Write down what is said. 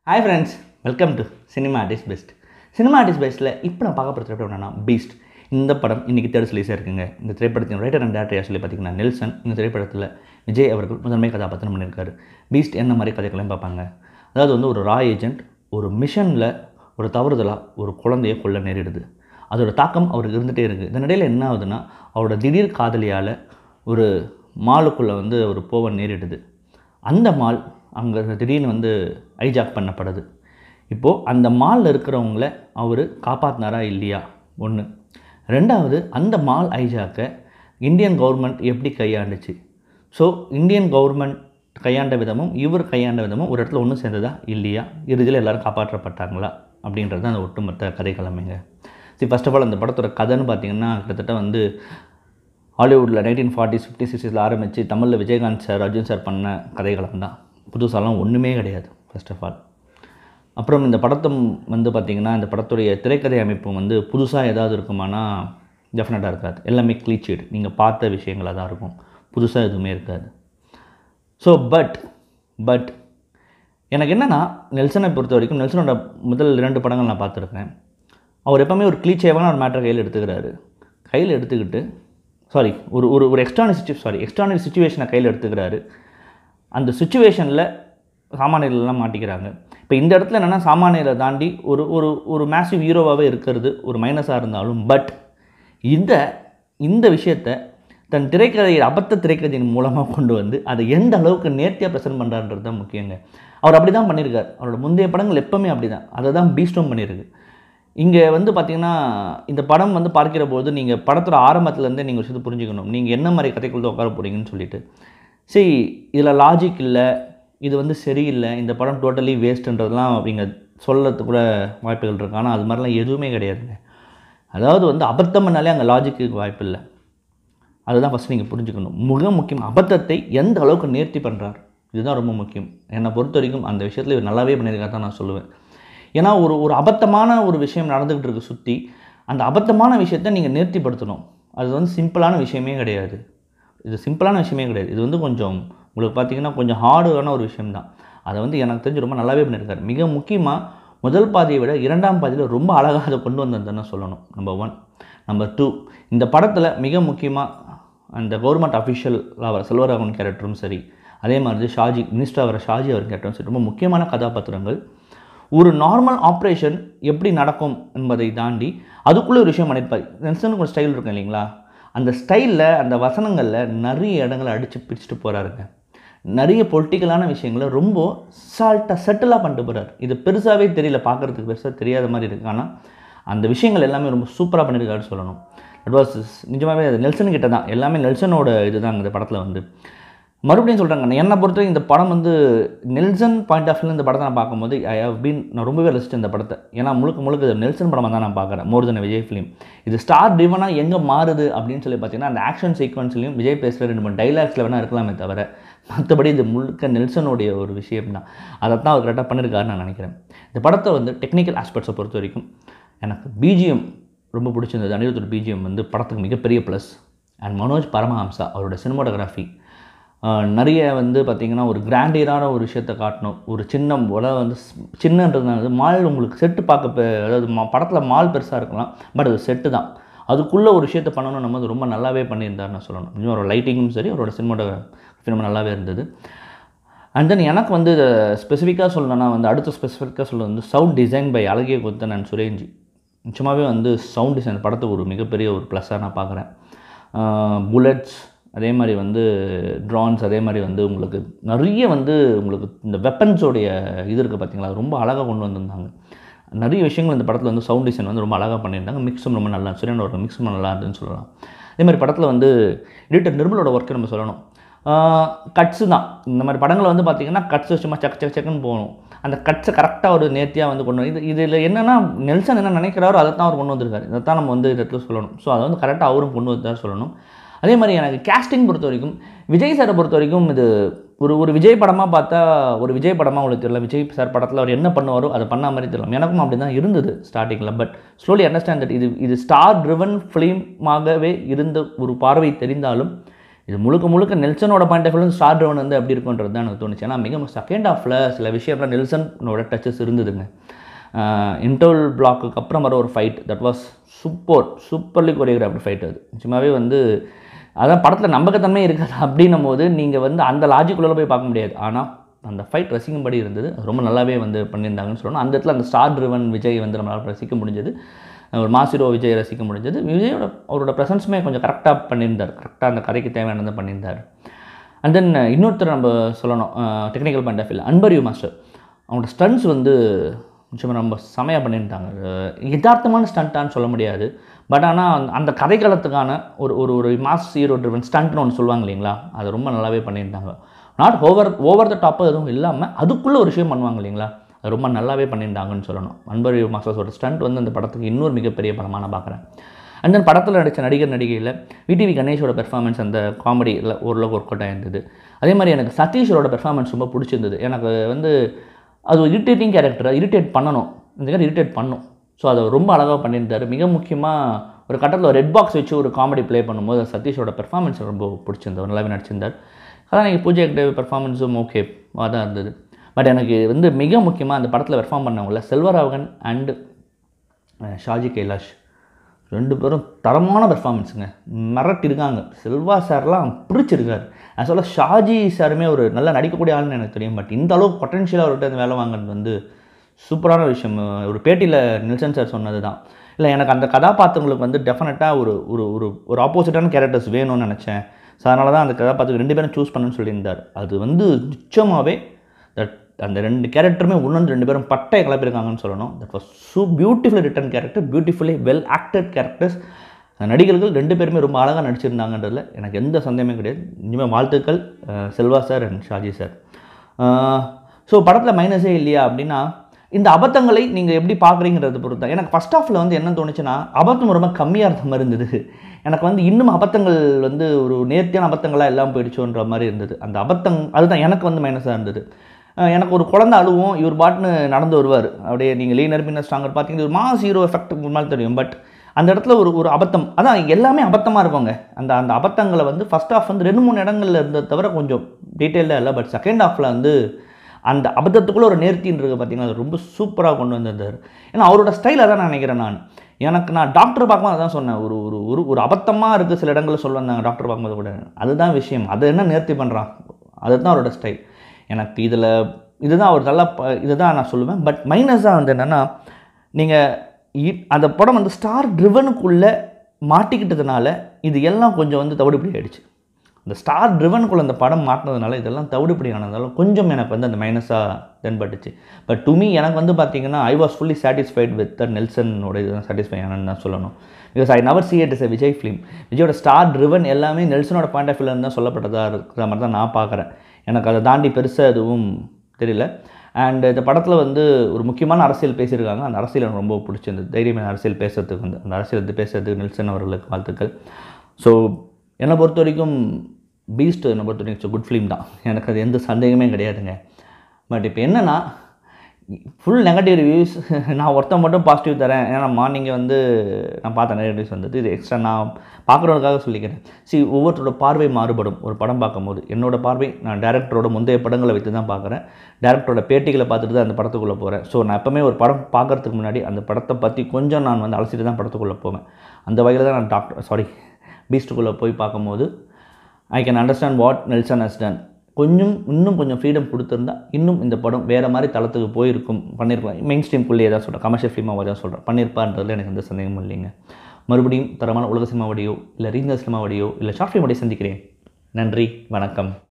hi friends welcome to cinema artist best cinema artist பெஸ்ட்டில் இப்போ நான் பார்க்க போகிற திரைப்படம் என்னன்னா பீஸ்ட் இந்த படம் இன்றைக்கி தேர்ட் ரிலீஸாக இருக்குங்க இந்த திரைப்படத்தின் ரைட்டர் அண்ட் டேரக்டர் சொல்லி பார்த்தீங்கன்னா நெல்சன் இந்த திரைப்படத்தில் விஜய் அவர்கள் முதன்மை கதாபாத்திரம் பண்ணியிருக்காரு பீஸ்ட் என்ன மாதிரி கதைகளையும் பார்ப்பாங்க அதாவது வந்து ஒரு ரா ஏஜென்ட் ஒரு மிஷனில் ஒரு தவறுதலாக ஒரு குழந்தையை கொல்ல நேரிடுது அதோட தாக்கம் அவருக்கு இருந்துகிட்டே இருக்குது இதனிடையில் என்ன ஆகுதுன்னா அவரோட திடீர் காதலியால் ஒரு மாலுக்குள்ளே வந்து ஒரு போவ நேரிடுது அந்த மால் அங்கே திடீர்னு வந்து ஐஜாக் பண்ணப்படுது இப்போது அந்த மாலில் இருக்கிறவங்கள அவர் காப்பாற்றினாரா இல்லையா ஒன்று ரெண்டாவது அந்த மால் ஐஜாக்கை இந்தியன் கவர்மெண்ட் எப்படி கையாண்டுச்சு ஸோ இந்தியன் கவர்மெண்ட் கையாண்ட விதமும் இவர் கையாண்ட விதமும் ஒரு இடத்துல ஒன்று சேர்ந்ததா இல்லையா இறுதியில் எல்லாரும் காப்பாற்றப்பட்டாங்களா அப்படின்றது தான் அந்த ஒட்டுமொத்த கதைக்கிழமைங்க சரி ஃபர்ஸ்ட் ஆஃப் ஆல் அந்த படத்தோட கதைன்னு பார்த்தீங்கன்னா கிட்டத்தட்ட வந்து ஹாலிவுட்டில் நைன்டீன் ஃபார்ட்டிஸ் ஃபிஃப்டி சிக்ஸ்டிஸில் ஆரம்பித்து தமிழில் விஜயகாந்த் சார் அர்ஜுன் சார் பண்ண கதைகளம் தான் புதுசாலாம் ஒன்றுமே கிடையாது ஃபர்ஸ்ட் ஆஃப் ஆல் அப்புறம் இந்த படத்தம் வந்து பார்த்திங்கன்னா இந்த படத்துடைய திரைக்கதை அமைப்பு வந்து புதுசாக ஏதாவது இருக்குமானா டெஃபினட்டாக இருக்காது எல்லாமே க்ளீச்சீடு நீங்கள் பார்த்த விஷயங்களாக தான் இருக்கும் புதுசாக எதுவுமே இருக்காது ஸோ பட் பட் எனக்கு என்னென்னா நெல்சனை பொறுத்த வரைக்கும் நெல்சனோட முதல் இரண்டு படங்கள் நான் பார்த்துருக்கேன் அவர் எப்போவுமே ஒரு க்ளீச்சேவான ஒரு மேட்டரை கையில் எடுத்துக்கிறாரு கையில் எடுத்துக்கிட்டு சாரி ஒரு ஒரு ஒரு எக்ஸ்ட்ரானரி சுச்சு சாரி எக்ஸ்ட்ரானரி சுச்சுவேஷனை கையில் எடுத்துக்கிறாரு அந்த சுச்சுவேஷனில் சாமானியர்கள்லாம் மாட்டிக்கிறாங்க இப்போ இந்த இடத்துல என்னென்னா சாமானியரை தாண்டி ஒரு ஒரு ஒரு மேசிவ் ஹீரோவாகவே இருக்கிறது ஒரு மைனஸாக இருந்தாலும் பட் இந்த இந்த விஷயத்தை தன் திரைக்கதையை அபத்த திரைக்கதையின் மூலமாக கொண்டு வந்து அதை எந்த அளவுக்கு நேர்த்தியாக ப்ரெசென்ட் பண்ணுறான்றது தான் முக்கியங்க அவர் அப்படி தான் பண்ணியிருக்கார் அவரோட முந்தைய படங்கள் எப்போவுமே அப்படி தான் அதை தான் பீஸ்டும் பண்ணியிருக்கு இங்கே வந்து பார்த்திங்கன்னா இந்த படம் வந்து பார்க்கிற போது நீங்கள் படத்தோட ஆரம்பத்துலேருந்தே நீங்கள் விஷயத்தை புரிஞ்சுக்கணும் நீங்கள் என்ன மாதிரி கதைக்குள்ள உட்கார போகிறீங்கன்னு சொல்லிட்டு சரி இதில் லாஜிக் இல்லை இது வந்து சரியில்லை இந்த படம் டோட்டலி வேஸ்ட்டுன்றதெல்லாம் அப்படிங்க சொல்லறது கூட வாய்ப்புகள் இருக்கு ஆனால் அது மாதிரிலாம் எதுவுமே கிடையாதுங்க அதாவது வந்து அபத்தம் பண்ணாலே அங்கே லாஜிக்கு வாய்ப்பு இல்லை அதுதான் ஃபஸ்ட் நீங்கள் புரிஞ்சுக்கணும் மிக முக்கியம் அபத்தத்தை எந்த அளவுக்கு நேர்த்தி பண்ணுறார் இதுதான் ரொம்ப முக்கியம் என்னை பொறுத்த வரைக்கும் அந்த விஷயத்தில் இவர் நல்லாவே பண்ணியிருக்காரு தான் நான் சொல்லுவேன் ஏன்னா ஒரு ஒரு அபத்தமான ஒரு விஷயம் நடந்துக்கிட்டு இருக்கு சுற்றி அந்த அபத்தமான விஷயத்தை நீங்கள் நேர்த்திப்படுத்தணும் அது வந்து சிம்பிளான விஷயமே கிடையாது இது சிம்பிளான விஷயமே கிடையாது இது வந்து கொஞ்சம் உங்களுக்கு பார்த்தீங்கன்னா கொஞ்சம் ஹார்டான ஒரு விஷயம்தான் அதை வந்து எனக்கு தெரிஞ்சு ரொம்ப நல்லாவே பண்ணியிருக்காரு மிக முக்கியமாக முதல் பாதியை விட இரண்டாம் பாதியில் ரொம்ப அழகாக அதை கொண்டு வந்ததுன்னு சொல்லணும் நம்பர் ஒன் நம்பர் டூ இந்த படத்தில் மிக முக்கியமாக அந்த கவர்மெண்ட் அஃபிஷியல் அவர் செல்வராகவன் கேரக்டரும் சரி அதே மாதிரி ஷாஜி மினிஸ்டர் ஆகிற ஷாஜி அவர் கேரக்டரும் சரி ரொம்ப முக்கியமான கதாபாத்திரங்கள் ஒரு நார்மல் ஆப்ரேஷன் எப்படி நடக்கும் என்பதை தாண்டி அதுக்குள்ளே ஒரு விஷயம் பண்ணியிருப்பார் நெல்சனுக்கு ஒரு ஸ்டைல் இருக்கும் இல்லைங்களா அந்த ஸ்டைலில் அந்த வசனங்களில் நிறைய இடங்களை அடித்து பிடிச்சிட்டு போகிறாருங்க நிறைய பொலிட்டிக்கலான விஷயங்களை ரொம்ப சால்ட்டாக செட்டிலாக பண்ணிட்டு போகிறார் இது பெருசாகவே தெரியல பார்க்குறதுக்கு பெருசாக தெரியாத மாதிரி இருக்குது ஆனால் அந்த விஷயங்கள் எல்லாமே ரொம்ப சூப்பராக பண்ணியிருக்காருன்னு சொல்லணும் இட் வாஸ் நிஜமாகவே அது நெல்சன் கிட்ட தான் எல்லாமே நெல்சனோட இதுதான் இந்த படத்தில் வந்து மறுபடியும் சொல்கிறாங்க என்னை பொறுத்தவரைக்கும் இந்த படம் வந்து நெல்சன் பாயிண்ட் ஆஃப் வியூ இந்த படத்தை நான் பார்க்கும்போது ஐ ஹவ் பீன் நான் ரொம்பவே ரசிச்சேன் இந்த படத்தை ஏன்னா முழுக்க முழுக்க இது நெல்சன் படமாக தான் நான் பார்க்குறேன் மோர் தென் விஜய் ஃபிலிம் இது ஸ்டார் டிவனாக எங்கே மாறுது அப்படின்னு சொல்லி பார்த்தீங்கன்னா அந்த ஆக்ஷன் சீக்வன்ஸ்லையும் விஜய் பேசுகிற ரெண்டு மூணு டைலாக்ஸில் வேணால் இருக்கலாமே தவிர மற்றபடி இது முழுக்க நெல்சனுடைய ஒரு விஷயம் தான் அதை தான் அவர் கரெக்டாக பண்ணியிருக்காருன்னு நான் நினைக்கிறேன் இந்த படத்தை வந்து டெக்னிக்கல் ஆஸ்பெக்ட்ஸை பொறுத்த வரைக்கும் எனக்கு பிஜிஎம் ரொம்ப பிடிச்சிருந்தது அனிருத்தோட பிஜிஎம் வந்து படத்துக்கு மிகப்பெரிய ப்ளஸ் அண்ட் மனோஜ் பரமஹம்சா அவரோட சினிமாட்டோகிராஃபி நிறைய வந்து பார்த்திங்கன்னா ஒரு கிராண்டியரான ஒரு விஷயத்தை காட்டணும் ஒரு சின்ன உலக வந்து சின்னன்றதுனால மால் உங்களுக்கு செட்டு பார்க்க பெ- அதாவது மா படத்தில் மால் பெருசாக இருக்கலாம் பட் அது செட்டு தான் அதுக்குள்ளே ஒரு விஷயத்தை பண்ணணும் நம்ம அது ரொம்ப நல்லாவே பண்ணியிருந்தார் நான் சொல்லணும் இன்னும் அவரோட லைட்டிங்கும் சரி அவரோட சினிமாட்டோகிராஃபி ரொம்ப நல்லாவே இருந்தது அண்ட் தென் எனக்கு வந்து ஸ்பெசிஃபிக்காக சொல்லணும்னா வந்து அடுத்த ஸ்பெசிஃபிக்காக சொல்ல வந்து சவுண்ட் டிசைன் பை அழகிய கொத்தன் அண்ட் சுரேஞ்சி நிச்சயமாகவே வந்து சவுண்ட் டிசைன் படத்துக்கு ஒரு மிகப்பெரிய ஒரு ப்ளஸ்ஸாக நான் பார்க்குறேன் புல்லட்ஸ் அதே மாதிரி வந்து ட்ரான்ஸ் அதே மாதிரி வந்து உங்களுக்கு நிறைய வந்து உங்களுக்கு இந்த வெப்பன்ஸோடைய இது இருக்குது பார்த்தீங்களா அது ரொம்ப அழகாக கொண்டு வந்திருந்தாங்க நிறைய விஷயங்கள் இந்த படத்தில் வந்து சவுண்ட் டிசைன் வந்து ரொம்ப அழகாக பண்ணியிருந்தாங்க மிக்ஸும் ரொம்ப நல்லா சுரேனோட மிக்ஸும் நல்லா இருந்துன்னு சொல்லலாம் அதே மாதிரி படத்தில் வந்து எடிட்டர் நிர்மலோட ஒர்க்கை நம்ம சொல்லணும் கட்ஸு தான் இந்த மாதிரி படங்களை வந்து பார்த்திங்கன்னா கட்ஸு சும்மா சக் சக் சக்குன்னு போகணும் அந்த கட்ஸை கரெக்டாக ஒரு நேர்த்தியாக வந்து கொண்டு வந்து இது இதில் என்னென்னா நெல்சன் என்ன நினைக்கிறாரோ அதை தான் அவர் கொண்டு வந்திருக்காரு இதை தான் நம்ம வந்து இந்த இடத்துல சொல்லணும் ஸோ அதை வந்து கரெக்டாக அவரும் கொண்டு வந்து தான் சொல்லணும் அதே மாதிரி எனக்கு கேஸ்டிங் பொறுத்த வரைக்கும் விஜய் சாரை பொறுத்த வரைக்கும் இது ஒரு ஒரு விஜய் படமாக பார்த்தா ஒரு விஜய் படமாக உங்களுக்கு தெரியல விஜய் சார் படத்தில் அவர் என்ன பண்ணுவாரோ அதை பண்ண மாதிரி தெரியல எனக்கும் அப்படி தான் இருந்தது ஸ்டார்டிங்கில் பட் ஸ்லோலி அண்டர்ஸ்டாண்ட் தட் இது இது ஸ்டார் ட்ரிவன் ஃபிலிமாகவே இருந்த ஒரு பார்வை தெரிந்தாலும் இது முழுக்க முழுக்க நெல்சனோட point of view star drone வந்து எப்படி இருக்குன்றது தான் எனக்கு தோணுச்சு ஏன்னா மிக செகண்ட் ஹாஃபில் சில விஷயம்லாம் நெல்சனோட டச்சஸ் இருந்ததுங்க இன்டர்வல் பிளாக்குக்கு அப்புறம் வர ஒரு fight that was super superly choreographed fight அது நிச்சயமாகவே வந்து அதான் படத்தில் நம்பகத்தன்மை இருக்காது அப்படின்னும் போது நீங்கள் வந்து அந்த லாஜிக்குள்ளே போய் பார்க்க முடியாது ஆனால் அந்த ஃபைட் ரசிக்கும்படி இருந்தது அது ரொம்ப நல்லாவே வந்து பண்ணியிருந்தாங்கன்னு சொல்லணும் அந்த இடத்துல அந்த ஸ்டார் ட்ரிவன் விஜய் வந்து நம்மளால் ரசிக்க முடிஞ்சது ஒரு மாசிரோ விஜய் ரசிக்க முடிஞ்சது விஜயோட அவரோட ப்ரெசன்ஸுமே கொஞ்சம் கரெக்டாக பண்ணியிருந்தார் கரெக்டாக அந்த கதைக்கு தேவையானதை பண்ணியிருந்தார் அண்ட் தென் இன்னொருத்தர் நம்ம சொல்லணும் technical point of view Anbariv master அவங்களோட ஸ்டன்ட்ஸ் வந்து நிச்சயமாக ரொம்ப செமையாக பண்ணியிருந்தாங்க அஹ் யதார்த்தமான ஸ்டண்ட்டான்னு சொல்ல முடியாது பட் ஆனால் அந்த கதைக்களத்துக்கான ஒரு ஒரு ஒரு மாஸ் ஹீரோ ட்ரிவன் ஸ்டண்ட்னு ஒன்று சொல்லுவாங்க இல்லைங்களா அது ரொம்ப நல்லாவே பண்ணியிருந்தாங்க not over over the top எதுவும் இல்லாமல் அதுக்குள்ளே ஒரு விஷயம் பண்ணுவாங்க இல்லைங்களா அது ரொம்ப நல்லாவே பண்ணியிருந்தாங்கன்னு சொல்லணும் அன்பர் மாஸ்டர்ஸோட ஸ்டண்ட் வந்து அந்த படத்துக்கு இன்னொரு மிகப்பெரிய படமாக நான் பார்க்குறேன் அண்ட் தென் படத்தில் நடித்த நடிகர் நடிகையில் விடிவி கணேஷோட பெர்ஃபார்மன்ஸ் அந்த காமெடியில் ஓரளவுக்கு ஒர்க் அவுட் ஆயிருந்தது அதே மாதிரி எனக்கு சதீஷோட பெர்ஃபார்மன்ஸ் ரொம்ப பிடிச்சிருந்தது எனக்கு வந்து அது ஒரு இரிட்டேட்டிங் கேரக்டரை இரிட்டேட் பண்ணணும் இந்த மாதிரி இரிட்டேட் பண்ணும் ஸோ அதை ரொம்ப அழகாக பண்ணியிருந்தாரு மிக முக்கியமாக ஒரு கட்டத்தில் ரெட் பாக்ஸ் வச்சு ஒரு காமெடி ப்ளே பண்ணும்போது சதீஷோட பெர்ஃபார்மன்ஸ் ரொம்ப பிடிச்சிருந்தது நல்லாவே நடிச்சிருந்தார் அதான் எனக்கு பூஜை ஹெக்டே பெர்ஃபார்மன்ஸும் ஓகே தான் இருந்தது பட் எனக்கு வந்து மிக முக்கியமாக அந்த படத்தில் பெர்ஃபார்ம் பண்ணவங்கள செல்வராகவன் அண்டு ஷாஜி கைலாஷ் ரெண்டு பேரும் தரமான பெர்ஃபார்மன்ஸுங்க மிரட்டிருக்காங்க செல்வா சார்லாம் பிடிச்சிருக்காரு நான் சொல்ல ஷாஜி சாருமே ஒரு நல்லா நடிக்கக்கூடிய ஆளுன்னு எனக்கு தெரியும் பட் இந்த அளவுக்கு பொட்டன்ஷியலாக அவர்கிட்ட இந்த வேலை வாங்குறது வந்து சூப்பரான விஷயம் ஒரு பேட்டியில் நில்சன் சார் சொன்னது தான் இல்லை எனக்கு அந்த கதாபாத்திரங்களுக்கு வந்து டெஃபினட்டாக ஒரு ஒரு ஒரு ஒரு ஆப்போசிட்டான கேரக்டர்ஸ் வேணும்னு நினச்சேன் ஸோ அதனால தான் அந்த கதாபாத்திரம் ரெண்டு பேரும் சூஸ் பண்ணுன்னு சொல்லியிருந்தார் அது வந்து நிச்சயமாகவே தட் அந்த ரெண்டு கேரக்டருமே ஒன்று ரெண்டு பேரும் பட்டை கிளப்பியிருக்காங்கன்னு சொல்லணும் that was so beautifully written character beautifully well acted characters நடிகர்கள் ரெண்டு பேருமே ரொம்ப அழகாக நடிச்சிருந்தாங்கன்றதுல எனக்கு எந்த சந்தேகமே கிடையாது இனிமேல் வாழ்த்துக்கள் அஹ், Selva sir and Shaji sir so படத்தில் மைனஸே இல்லையா அப்படின்னா இந்த அபத்தங்களை நீங்கள் எப்படி பார்க்குறீங்கிறத பொறுத்து தான் எனக்கு ஃபஸ்ட் ஆஃபில் வந்து என்ன தோணுச்சுன்னா அபத்தம் ரொம்ப கம்மியாக இருந்த மாதிரி இருந்தது எனக்கு வந்து இன்னும் அபத்தங்கள் வந்து ஒரு நேர்த்தியான அபத்தங்களாக எல்லாம் போயிடுச்சோன்ற மாதிரி இருந்தது அந்த அபத்தங் அதுதான் எனக்கு வந்து மைனஸாக இருந்தது அஹ் எனக்கு ஒரு குழந்தை அழுவும் இவர் பாட்டுன்னு நடந்து வருவார் அப்படியே நீங்கள் லீனர் பின்னர் ஸ்ட்ராங்கர் பார்த்தீங்கன்னா ஒரு மாஸ் ஹீரோ எஃபெக்ட் முன்னால் தெரியும் பட் அந்த இடத்துல ஒரு ஒரு அபத்தம் அதான் எல்லாமே அபத்தமாக இருக்குங்க அந்த அந்த அபத்தங்களை வந்து ஃபஸ்ட் ஆஃப் வந்து ரெண்டு மூணு இடங்கள்ல இருந்ததை தவிர கொஞ்சம் டீட்டெயிலாக இல்லை பட் செகண்ட் ஹாஃபில் வந்து அந்த அபத்தத்துக்குள்ளே ஒரு நேர்த்தின்னு இருக்குது பார்த்தீங்கன்னா அது ரொம்ப சூப்பராக கொண்டு வந்திருந்தார் ஏன்னா அவரோட ஸ்டைலை தான் நான் நினைக்கிறேன் நான் எனக்கு நான் டாக்டர் பார்க்கும்போது அதான் சொன்னேன் ஒரு ஒரு ஒரு ஒரு அபத்தமாக இருக்குது சில இடங்களில் சொல்ல வந்தாங்க டாக்டர் பார்க்கும்போது கூட அதுதான் விஷயம் அதை என்ன நேர்த்தி பண்ணுறான் அதுதான் அவரோட ஸ்டைல் எனக்கு இதில் இதுதான் அவர் நல்லா ப- இதுதான் நான் சொல்லுவேன் பட் மைனஸாக வந்து என்னென்னா நீங்கள் அந்த படம் வந்து ஸ்டார் ட்ரிவனுக்குள்ளே மாட்டிக்கிட்டதுனால இது எல்லாம் கொஞ்சம் வந்து தவிடுபடி ஆயிடுச்சு இந்த ஸ்டார் ட்ரிவனுக்குள்ள அந்த படம் மாட்டினதுனால இதெல்லாம் தவிடுபடி ஆனதால கொஞ்சம் எனக்கு வந்து அந்த மைனஸாக தென்பட்டுச்சு பட் டு மீ எனக்கு வந்து பார்த்தீங்கன்னா I was fully satisfied with the நெல்சனோட இதுதான் சாட்டிஸ்ஃபை ஆனன்னு தான் சொல்லணும் because I never see it as a Vijay film விஜயோட ஸ்டார் ட்ரிவன் எல்லாமே நெல்சனோட பாயிண்ட் ஆஃப் வியூலேருந்து தான் சொல்லப்பட்டதாக இருக்கிற மாதிரி தான் நான் பார்க்குறேன் எனக்கு அதை தாண்டி பெருசாக எதுவும் தெரியல அண்ட் இந்த படத்தில் வந்து ஒரு முக்கியமான அரசியல் பேசியிருக்காங்க அந்த அரசியல் எனக்கு ரொம்ப பிடிச்சிருந்தது தைரியமான அரசியல் பேசுறதுக்கு வந்து அந்த அரசியல் எடுத்து பேசுறதுக்கு நெல்சன் அவர்களுக்கு வாழ்த்துக்கள் ஸோ என்னை பொறுத்த வரைக்கும் பீஸ்ட் என்னை பொறுத்த வரைக்கும் குட் ஃபிலிம் தான் எனக்கு அது எந்த சந்தேகமே கிடையாதுங்க பட் இப்போ என்னென்னா ஃபுல் நெகட்டிவ் ரிவ்யூஸ் நான் ஒருத்தன் மட்டும் பாசிட்டிவ் தரேன் ஏன்னா மார்னிங்கே வந்து நான் பார்த்தேன் நிறைய ரிவ்யூஸ் வந்தது இது எக்ஸ்ட்ரா நான் பார்க்குறவங்களுக்காக சொல்லிக்கிறேன் சி ஒவ்வொருத்தரோட பார்வை மாறுபடும் ஒரு படம் பார்க்கும்போது என்னோட பார்வை நான் டேரக்டரோட முந்தைய படங்களை வைத்து தான் பார்க்குறேன் டேரக்டரோட பேட்டிகளை பார்த்துட்டு தான் அந்த படத்துக்குள்ளே போகிறேன் ஸோ நான் எப்போவுமே ஒரு படம் பார்க்கறதுக்கு முன்னாடி அந்த படத்தை பற்றி கொஞ்சம் நான் வந்து அலசிட்டு தான் படத்துக்குள்ளே போவேன் அந்த வகையில் தான் நான் டாக்டர் சாரி பீஸ்ட்டுக்குள்ளே போய் பார்க்கும்போது I can understand what Nelson has done கொஞ்சம் இன்னும் கொஞ்சம் ஃப்ரீடம் கொடுத்துருந்தா இன்னும் இந்த படம் வேறு மாதிரி தளத்துக்கு போயிருக்கும் பண்ணியிருக்கலாம் மெயின் ஸ்ட்ரீம்குள்ளேயே தான் சொல்கிறேன் கமர்ஷியல் ஃபிலிமாக தான் சொல்கிறேன் பண்ணியிருப்பான்றதுல எனக்கு எந்த சந்தேகமும் இல்லைங்க மறுபடியும் தரமான உலக சினிமா வடியோ இல்லை ரீஜனல் சினிமா வடியோ இல்லை ஷார்ட் ஃபிலிம் வடியோ சந்திக்கிறேன் நன்றி வணக்கம்